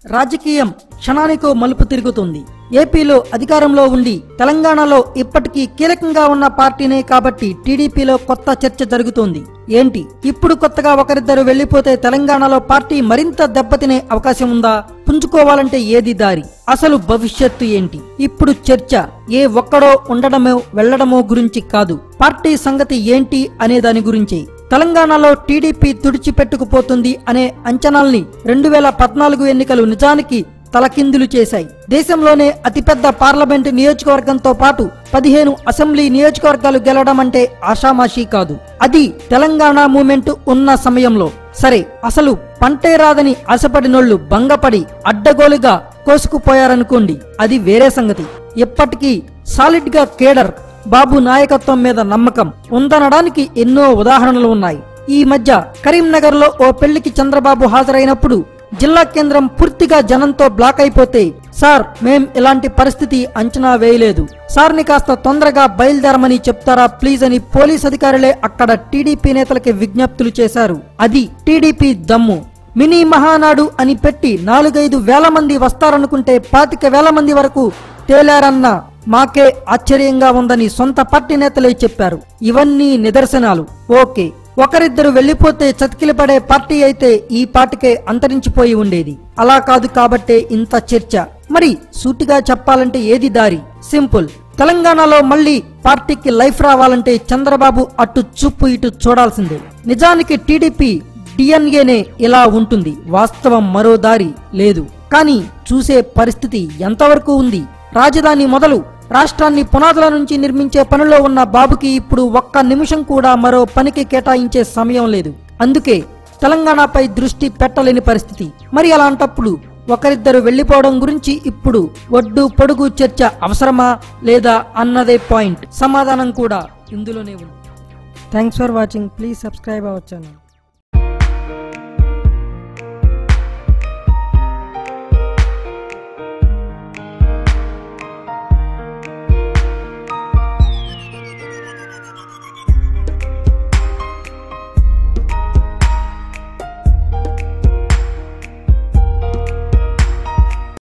రాజకీయం క్షణానికో మలుపు తిరుగుతుంది ఏపీలో అధికారంలో ఉండి తెలంగాణలో ఇప్పటికీ కీలకంగా ఉన్న పార్టీనే కాబట్టి టీడీపీలో కొత్త చర్చ జరుగుతోంది ఏంటి ఇప్పుడు కొత్తగా ఒకరిద్దరు వెళ్లిపోతే తెలంగాణలో పార్టీ మరింత దెబ్బతినే అవకాశం ఉందా పుంజుకోవాలంటే ఏది దారి అసలు భవిష్యత్తు ఏంటి ఇప్పుడు చర్చ ఏ ఒక్కడో ఉండడమో వెళ్లడమో గురించి కాదు పార్టీ సంగతి ఏంటి అనే దాని గురించి తెలంగాణలో టీడీపీ తుడిచిపెట్టుకుపోతుంది అనే అంచనాల్ని రెండు వేల పద్నాలుగు ఎన్నికలు నిజానికి తలకిందులు చేశాయి దేశంలోనే అతిపెద్ద పార్లమెంటు నియోజకవర్గంతో పాటు పదిహేను అసెంబ్లీ నియోజకవర్గాలు గెలవడం అంటే ఆషామాషీ కాదు అది తెలంగాణ మూమెంట్ ఉన్న సమయంలో సరే అసలు పంటే రాదని ఆశపడినోళ్లు భంగపడి అడ్డగోలుగా కోసుకుపోయారనుకోండి అది వేరే సంగతి ఇప్పటికీ సాలిడ్ గా కేడర్ బాబు నాయకత్వం మీద నమ్మకం ఉందనడానికి ఎన్నో ఉదాహరణలు ఉన్నాయి ఈ మధ్య కరీంనగర్ లో ఓ పెళ్లికి చంద్రబాబు హాజరైనప్పుడు జిల్లా కేంద్రం పూర్తిగా జనంతో బ్లాక్ అయిపోతే సార్ మేం ఇలాంటి పరిస్థితి అంచనా వేయలేదు సార్ని కాస్త తొందరగా బయలుదేరమని చెప్తారా ప్లీజ్ అని పోలీస్ అధికారులే అక్కడ టీడీపీ నేతలకి విజ్ఞప్తులు చేశారు అది టీడీపీ దమ్ము మినీ మహానాడు అని పెట్టి నాలుగైదు వేల మంది వస్తారనుకుంటే పాతిక వేల మంది వరకు తేలారన్న మాకే ఆశ్చర్యంగా ఉందని సొంత పార్టీ నేతలే చెప్పారు ఇవన్నీ నిదర్శనాలు ఓకే ఒకరిద్దరు వెళ్లిపోతే చతికిలపడే పార్టీ అయితే ఈ పార్టీకే అంతరించిపోయి ఉండేది అలా కాదు కాబట్టే ఇంత చర్చ మరి సూటిగా చెప్పాలంటే ఏది దారి సింపుల్ తెలంగాణలో మళ్ళీ పార్టీకి లైఫ్ రావాలంటే చంద్రబాబు అటు చూపు ఇటు చూడాల్సిందే నిజానికి టీడీపీ డిఎన్ఏనే ఇలా ఉంటుంది వాస్తవం మరో దారి లేదు కానీ చూసే పరిస్థితి ఎంతవరకు ఉంది రాజధాని మొదలు రాష్ట్రాన్ని పునాదుల నుంచి నిర్మించే పనిలో ఉన్న బాబుకి ఇప్పుడు ఒక్క నిమిషం కూడా మరో పనికి కేటాయించే సమయం లేదు అందుకే తెలంగాణపై దృష్టి పెట్టలేని పరిస్థితి మరి అలాంటప్పుడు ఒకరిద్దరు వెళ్లిపోవడం గురించి ఇప్పుడు ఒడ్డు పొడుగు చర్చ అవసరమా లేదా అన్నదే పాయింట్ సమాధానం కూడా ఇందులోనే ఉంది thanks for watching please subscribe our channel